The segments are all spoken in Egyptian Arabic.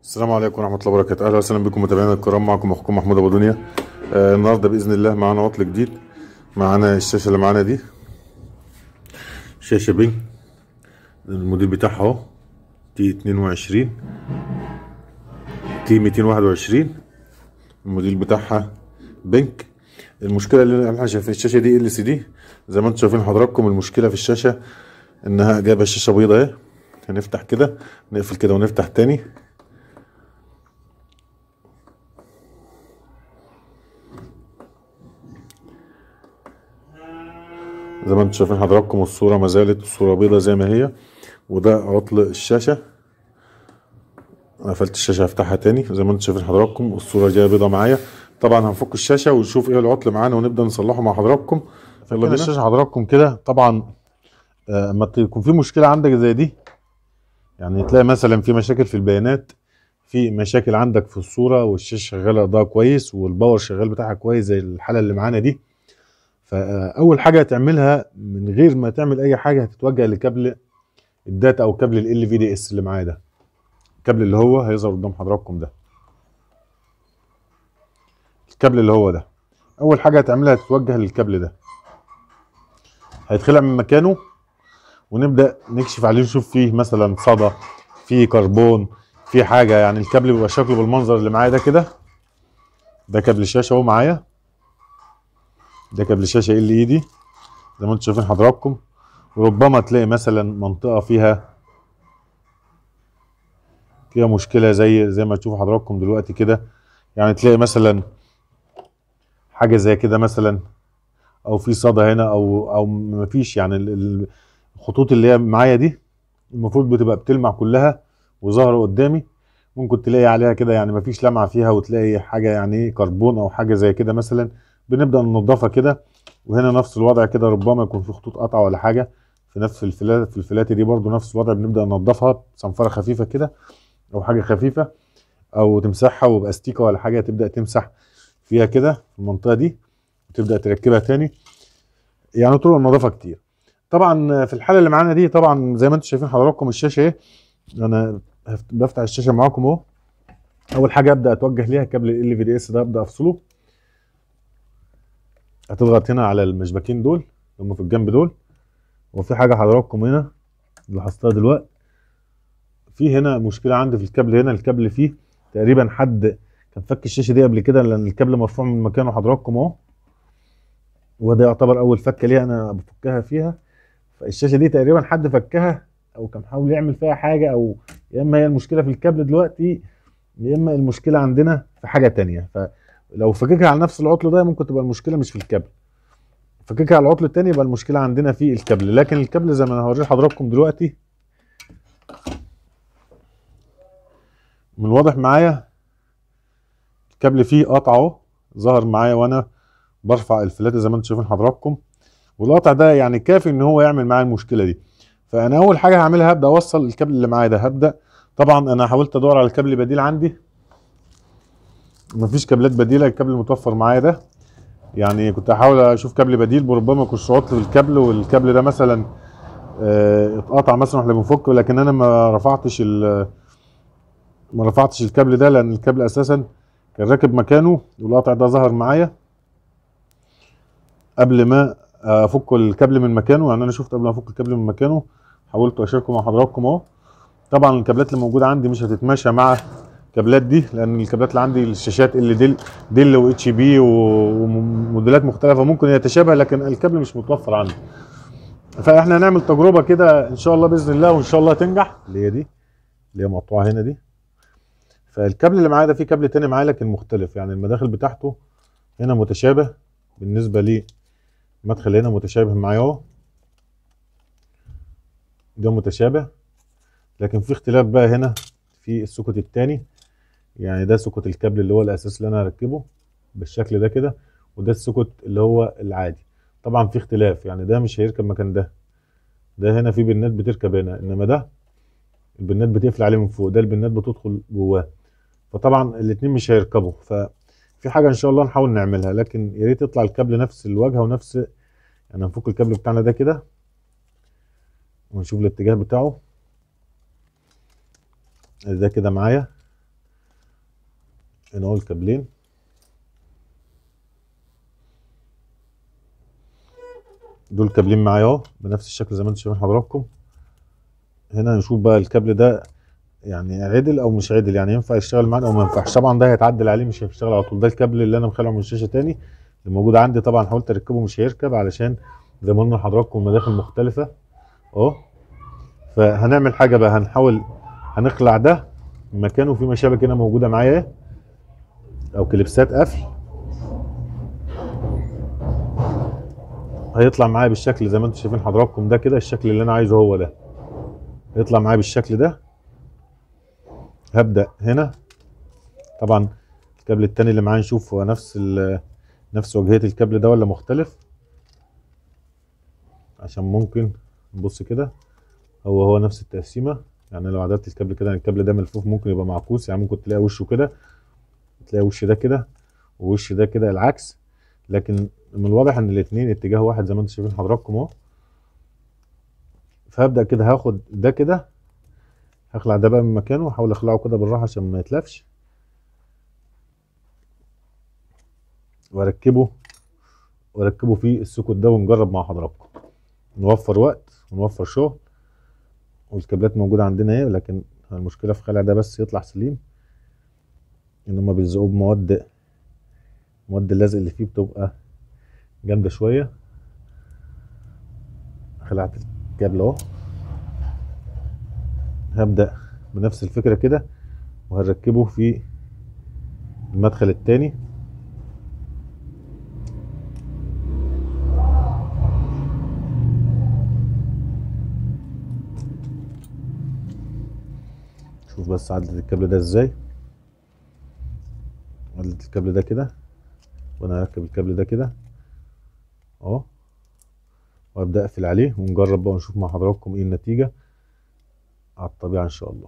السلام عليكم ورحمة الله وبركاته أهلا وسهلا بكم متابعينا الكرام معكم أخوكم محمود أبو دنيا آه النهاردة بإذن الله معانا عطل جديد معانا الشاشة اللي معانا دي شاشة بينك الموديل بتاعها أهو تي 22 تي 221 الموديل بتاعها بينك المشكلة اللي احنا شايفين الشاشة دي ال سي دي زي ما انتم شايفين حضراتكم المشكلة في الشاشة انها جايبة الشاشة بيضة اهي هنفتح كده نقفل كده ونفتح تاني زي ما انتم شايفين حضراتكم الصورة ما زالت الصورة بيضة زي ما هي وده عطل الشاشة قفلت الشاشة هفتحها تاني زي ما انتم شايفين حضراتكم الصورة جاية بيضة معايا طبعا هنفك الشاشة ونشوف ايه العطل معانا ونبدأ نصلحه مع حضراتكم يلا بينا الشاشة حضراتكم كده طبعا آه، اما يكون في مشكلة عندك زي دي يعني تلاقي مثلا في مشاكل في البيانات في مشاكل عندك في الصورة والشاشة شغالة اضاءة كويس والباور شغال بتاعها كويس زي الحالة اللي معانا دي فاول حاجه هتعملها من غير ما تعمل اي حاجه هتتوجه لكابل الداتا او كابل ال في دي اس اللي معايا ده الكابل اللي هو هيظهر قدام حضراتكم ده الكابل اللي هو ده اول حاجه هتعملها هتتوجه للكابل ده هيتخلع من مكانه ونبدا نكشف عليه نشوف فيه مثلا صدى فيه كربون في حاجه يعني الكابل بيبقى شكله بالمنظر اللي معايا ده كده ده كابل الشاشه اهو معايا ده كابل شاشه ال اي دي زي ما انتم شايفين حضراتكم ربما تلاقي مثلا منطقه فيها فيها مشكله زي زي ما تشوفوا حضراتكم دلوقتي كده يعني تلاقي مثلا حاجه زي كده مثلا او في صدى هنا او او مفيش يعني ال- ال- الخطوط اللي هي معايا دي المفروض بتبقى بتلمع كلها وظاهره قدامي ممكن تلاقي عليها كده يعني مفيش لمعه فيها وتلاقي حاجه يعني ايه كربون او حاجه زي كده مثلا بنبدا ننضفها كده وهنا نفس الوضع كده ربما يكون في خطوط قطع ولا حاجه في نفس الفلات في الفلات دي برضو نفس الوضع بنبدا ننضفها بصنفره خفيفه كده او حاجه خفيفه او تمسحها وباستيكه ولا حاجه تبدا تمسح فيها كده في المنطقه دي وتبدا تركبها تاني يعني طرق النظافه كتير طبعا في الحاله اللي معانا دي طبعا زي ما انتم شايفين حضراتكم الشاشه ايه انا هفت- بفتح الشاشه معاكم اهو اول حاجه ابدا اتوجه ليها كابل ال في دي اس ده ابدا افصله هتضغط هنا على المشبكين دول اللي هم في الجنب دول وفي حاجه حضراتكم هنا لاحظتها دلوقتي في هنا مشكله عندي في الكابل هنا الكابل فيه تقريبا حد كان فك الشاشه دي قبل كده لان الكابل مرفوع من مكانه حضراتكم اهو وده يعتبر اول فكه ليها انا بفكها فيها فالشاشه دي تقريبا حد فكها او كان حاول يعمل فيها حاجه او يا اما هي المشكله في الكابل دلوقتي يا اما المشكله عندنا في حاجه تانية فلو فككها على نفس العطل ده ممكن تبقى المشكله مش في الكابل فككها على العطل التاني يبقى المشكله عندنا في الكابل لكن الكابل زي ما انا هوريه لحضراتكم دلوقتي من الواضح معايا الكابل فيه قطع اهو ظهر معايا وانا برفع الفلاتة زي ما انتم شايفين حضراتكم والقطع ده يعني كافي ان هو يعمل معايا المشكله دي فانا اول حاجه هعملها هبدا اوصل الكابل اللي معايا ده هبدا طبعا انا حاولت ادور على الكابل بديل عندي مفيش كابلات بديله الكابل المتوفر معايا ده يعني كنت احاول اشوف كابل بديل وربما يكونش عطل في الكابل والكابل ده مثلا آه، اتقطع مثلا واحنا بنفكه لكن انا ما رفعتش ال ما رفعتش الكابل ده لان الكابل اساسا كان راكب مكانه والقطع ده ظهر معايا قبل ما افك الكابل من مكانه يعني انا شفت قبل ما افك الكابل من مكانه حاولت اشاركه مع حضراتكم اهو طبعا الكابلات اللي موجوده عندي مش هتتماشى مع الكابلات دي لان الكابلات اللي عندي الشاشات اللي ديل ديل واتش بي وموديلات مختلفه ممكن يتشابه لكن الكابل مش متوفر عندي فاحنا هنعمل تجربه كده ان شاء الله باذن الله وان شاء الله تنجح اللي هي دي اللي هي مقطوعه هنا دي فالكابل اللي معايا ده في كابل تاني معايا لكن مختلف يعني المداخل بتاعته هنا متشابه بالنسبه لي المدخل هنا متشابه معايا اهو ده متشابه لكن في اختلاف بقى هنا في السوكت التاني يعني ده سوكت الكابل اللي هو الاساس اللي انا هركبه بالشكل ده كده وده السوكت اللي هو العادي طبعا في اختلاف يعني ده مش هيركب مكان ده ده هنا في بنات بتركب هنا انما ده البنات بتقفل عليه من فوق ده البنات بتدخل جواه فطبعا الاتنين مش هيركبوا ففي حاجه ان شاء الله نحاول نعملها لكن يا ريت يطلع الكابل نفس الواجهه ونفس يعني هنفك الكابل بتاعنا ده كده ونشوف الاتجاه بتاعه ده كده معايا هنا اهو الكابلين دول كابلين معايا اهو بنفس الشكل زي ما انتم شايفين حضراتكم هنا نشوف بقى الكابل ده يعني عدل او مش عدل يعني ينفع يشتغل معانا او ما ينفعش طبعا ده هيتعدل عليه مش هيشتغل على طول ده الكابل اللي انا مخلعه من الشاشه تاني اللي موجود عندي طبعا حاولت اركبه مش هيركب علشان زي ما قلنا لحضراتكم المداخل مختلفه اهو فهنعمل حاجه بقى هنحاول هنخلع ده من مكانه في مشابك هنا موجوده معايا او كليبسات قفل هيطلع معايا بالشكل زي ما انتم شايفين حضراتكم ده كده الشكل اللي انا عايزه هو ده هيطلع معايا بالشكل ده هبدأ هنا طبعا الكابل التاني اللي معايا نشوف هو نفس ال- نفس وجهية الكابل ده ولا مختلف عشان ممكن نبص كده هو هو نفس التقسيمة يعني لو عدلت الكابل كده يعني الكابل ده ملفوف ممكن يبقى معكوس يعني ممكن تلاقي وشه كده تلاقي وش ده كده ووش ده كده العكس لكن من الواضح ان الاتنين اتجاه واحد زي ما انتم شايفين حضراتكم اهو فهبدأ كده هاخد ده كده هخلع ده بقى من مكانه واحاول اخلعه كده بالراحه عشان ما يتلفش واركبه واركبه في السوكت ده ونجرب مع حضراتكم نوفر وقت ونوفر شغل والكابلات موجوده عندنا اهي لكن المشكله في خلع ده بس يطلع سليم ان هما بيلزقوه بمواد مواد اللزق اللي فيه بتبقى جامده شويه خلعت الكابل اهو هبدأ بنفس الفكرة كده وهنركبه في المدخل التاني شوف بس عدلت الكابل ده ازاي عدلت الكابل ده كده وانا هركب الكابل ده كده اهو وابدا اقفل عليه ونجرب بقى ونشوف مع حضراتكم ايه النتيجه على الطبيعة إن شاء الله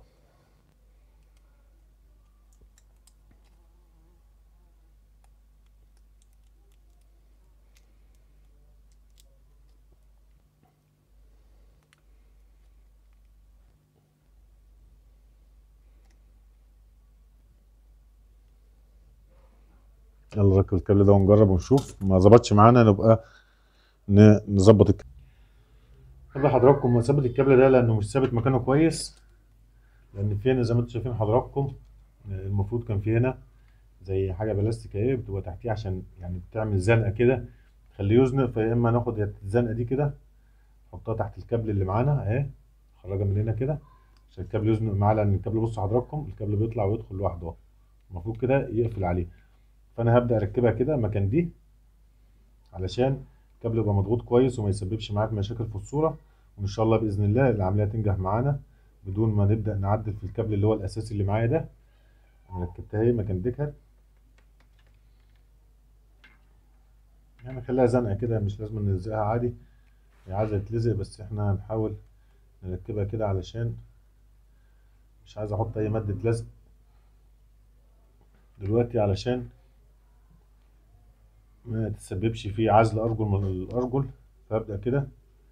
يلا نركب الكابل ده ونجرب ونشوف ما ظبطش معانا نبقى ن- نظبط الكابل خلي حضراتكم مثبت الكابل ده لانه مش ثابت مكانه كويس لان في هنا زي ما انتم شايفين حضراتكم المفروض كان في هنا زي حاجه بلاستيك اهي بتبقى تحتيه عشان يعني بتعمل زنقه كده تخليه يزنق فيا اما ناخد الزنقه دي كده نحطها تحت الكابل اللي معانا اهي نخرجها من هنا كده عشان الكابل يزنق معاه لان الكابل بصوا حضراتكم الكابل بيطلع ويدخل لوحده اهو المفروض كده يقفل عليه فانا هبدا اركبها كده مكان دي علشان الكابل يبقى مضغوط كويس وما يسببش معاك مشاكل في الصوره وان شاء الله باذن الله العمليه تنجح معانا بدون ما نبدا نعدل في الكابل اللي هو الاساسي اللي معايا ده انا ركبتها اهي مكان ديكها يعني خليها زنقه كده مش لازم نلزقها عادي هي عايزه تتلزق بس احنا هنحاول نركبها كده علشان مش عايز احط اي ماده لزق دلوقتي علشان ما تسببش في عزل ارجل من الارجل فابدا كده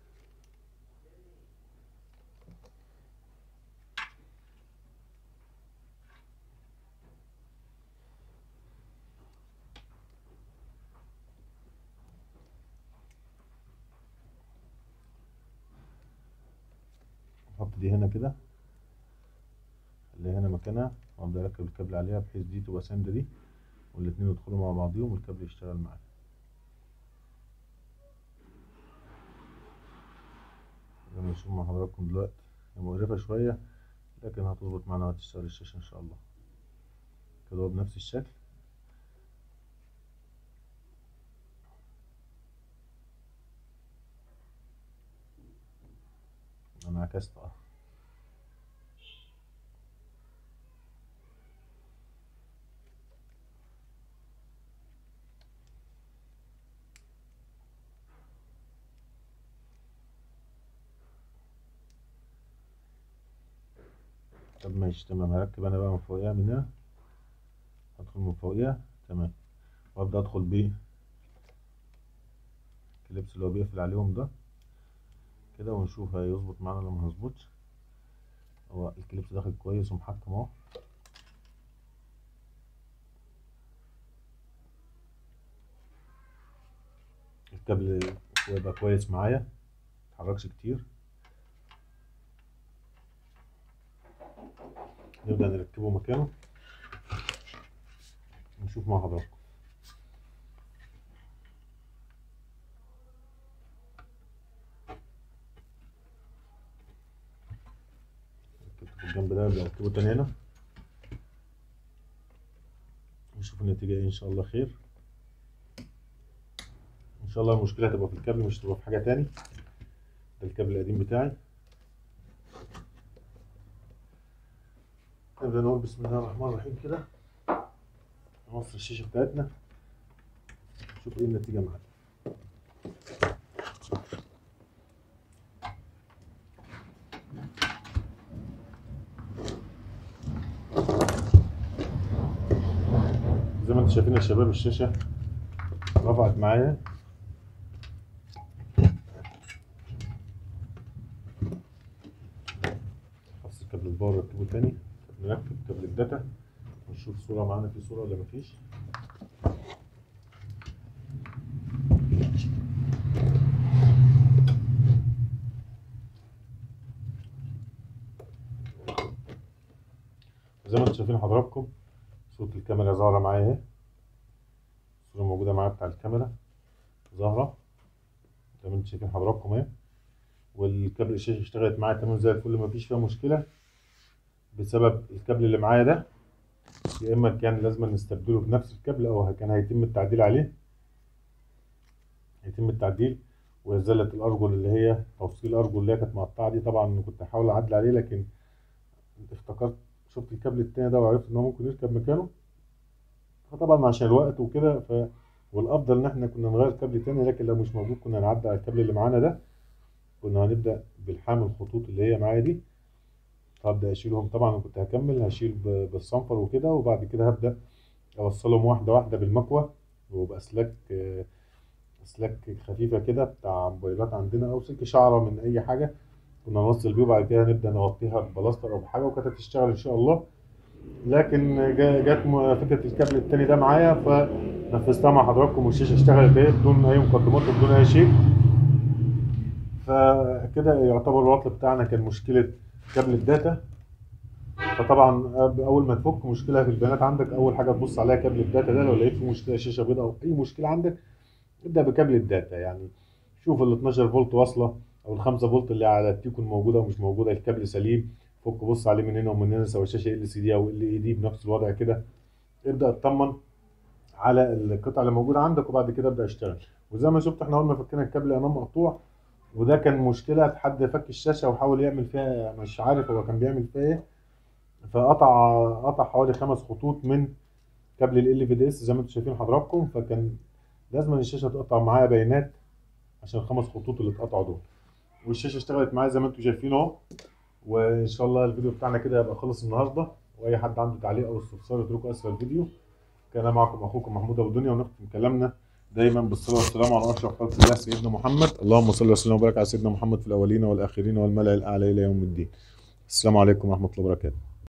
احط دي هنا كده خليها هنا مكانها وابدا اركب الكابل عليها بحيث دي تبقى ساندة دي والاتنين يدخلوا مع بعضيهم والكابل يشتغل معايا زي ما نشوف مع حضراتكم دلوقتي هي مقرفة شوية لكن هتظبط معانا وهتشتغل الشاشة ان شاء الله كده هو بنفس الشكل انا عكست اه طب ماشي تمام هركب انا بقى من فوقيها من هنا هدخل من فوقيها تمام وابدا ادخل بيه الكليبس اللي هو بيقفل عليهم ده كده ونشوف هيظبط معانا ولا ما هيظبطش هو الكليبس داخل كويس ومحكم اهو الكابل يبقى كويس معايا متحركش كتير نبدأ نركبه مكانه نشوف مع حضراتكم ركبته في الجنب ده نركبه تاني هنا نشوف النتيجة ايه ان شاء الله خير ان شاء الله المشكلة هتبقى في الكابل مش هتبقى في حاجة تاني ده الكابل القديم بتاعي نبدأ نقول بسم الله الرحمن الرحيم كده نوصل الشاشة بتاعتنا نشوف ايه النتيجة معانا زي ما انتم شايفين يا شباب الشاشة رفعت معايا افصل كابل الباور ركبه تاني نركب كابل الداتا نشوف صورة معانا في صورة ولا مفيش زي ما انتم شايفين حضراتكم صورة الكاميرا ظاهرة معايا اهي الصورة موجودة معايا بتاع الكاميرا ظاهرة زي ما انتم شايفين حضراتكم اهي والكابل الشاشة اشتغلت معايا تمام زي الفل مفيش فيها مشكلة بسبب الكابل اللي معايا ده يا اما كان لازم نستبدله بنفس الكابل او كان هيتم التعديل عليه هيتم التعديل وازالة الارجل اللي هي توصيل الارجل اللي هي كانت مقطعة دي طبعا كنت احاول اعدل عليه لكن افتكرت شفت الكابل التاني ده وعرفت ان هو ممكن يركب مكانه فطبعا عشان الوقت وكده ف والافضل ان احنا كنا نغير كابل تاني لكن لو مش موجود كنا نعدل على الكابل اللي معانا ده كنا هنبدا بالحامل الخطوط اللي هي معايا دي هبدا اشيلهم طبعا كنت هكمل هشيل بالصنفر وكده وبعد كده هبدا اوصلهم واحده واحده بالمكوه وباسلاك اسلاك خفيفه كده بتاع موبايلات عندنا او سلك شعره من اي حاجه كنا نوصل بيه وبعد كده نبدا نغطيها ببلاستر او بحاجه وكانت هتشتغل ان شاء الله لكن جت فكره الكابل التاني ده معايا فنفذتها مع حضراتكم والشاشه اشتغلت اهي بدون اي مقدمات وبدون اي شيء فكده يعتبر العطل بتاعنا كان مشكله كابل الداتا فطبعا اول ما تفك مشكله في البيانات عندك اول حاجه تبص عليها كابل الداتا ده لو لقيت فيه مشكله شاشه بيضاء او اي مشكله عندك ابدا بكابل الداتا يعني شوف ال 12 فولت واصله او ال 5 فولت اللي على التيكون موجوده ومش موجوده الكابل سليم فك بص عليه من هنا ومن هنا سواء شاشه ال سي دي او ال اي دي بنفس الوضع كده ابدا اطمن على القطعه اللي موجوده عندك وبعد كده ابدا اشتغل وزي ما شفت احنا اول ما فكينا الكابل امام مقطوع وده كان مشكله حد فك الشاشه وحاول يعمل فيها مش عارف هو كان بيعمل فيها ايه فقطع قطع حوالي خمس خطوط من كابل ال في دي اس زي ما انتم شايفين حضراتكم فكان لازم الشاشه تقطع معايا بيانات عشان الخمس خطوط اللي اتقطعوا دول والشاشه اشتغلت معايا زي ما انتم شايفين اهو وان شاء الله الفيديو بتاعنا كده هيبقى خلص النهارده واي حد عنده تعليق او استفسار اتركوا اسفل الفيديو كان معكم اخوكم محمود ابو دنيا ونختم كلامنا دايما بالصلاه والسلام على اشرف خلق الله سيدنا محمد اللهم صل وسلم وبارك على سيدنا محمد في الاولين والاخرين والملأ الاعلى الى يوم الدين السلام عليكم ورحمه الله وبركاته